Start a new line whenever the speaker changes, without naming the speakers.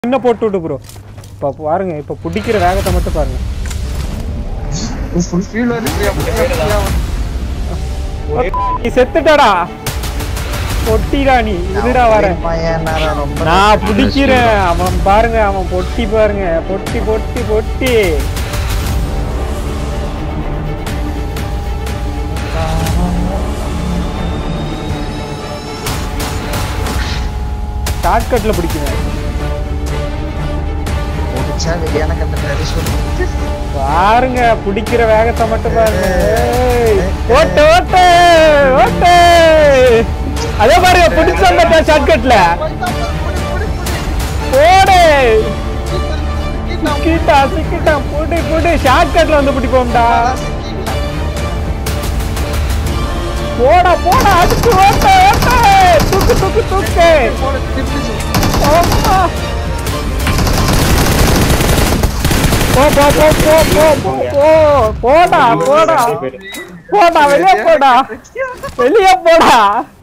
இன்னும் போட்டு விட்டு ப்ரோ இப்போ பாருங்க இப்போ பிடிக்கிற வேகத்தை மட்டும் பாருங்க
ஃபுல் ஃபீல் இருக்கு அப்படியே
நீ செத்துட்டடா பொட்டிடா நீ இருடா வரேன்
பையன் நேரம் ரொம்ப
நான் பிடிக்கிறேன் அவன் பாருங்க அவன் பொட்டி பாருங்க பொட்டி பொட்டி பொட்டி ஷார்ட்கட்ல பிடிக்குவேன்
முடிச்சா எனக்கு அந்த மாதிரி சொல்லு
பாருங்க பிடிக்கிற வேகத்தை மட்டும் பாருங்க ஏய், ஓட்டு ஓட்டு ஓட்டு அதே பாருங்க பிடிச்ச அந்த ஷார்ட்கட்ல போடு சிக்கிட்டா சிக்கிட்டா போடு போடு ஷார்ட்கட்ல வந்து பிடிப்போம்டா போடா போடா அடுத்து ஓட்ட ஓட்ட தூக்கு தூக்கு தூக்கு ஆமா. போ போ போ போ போ போ போ போடா போடா போடா வெளியே போடா வெளியே போடா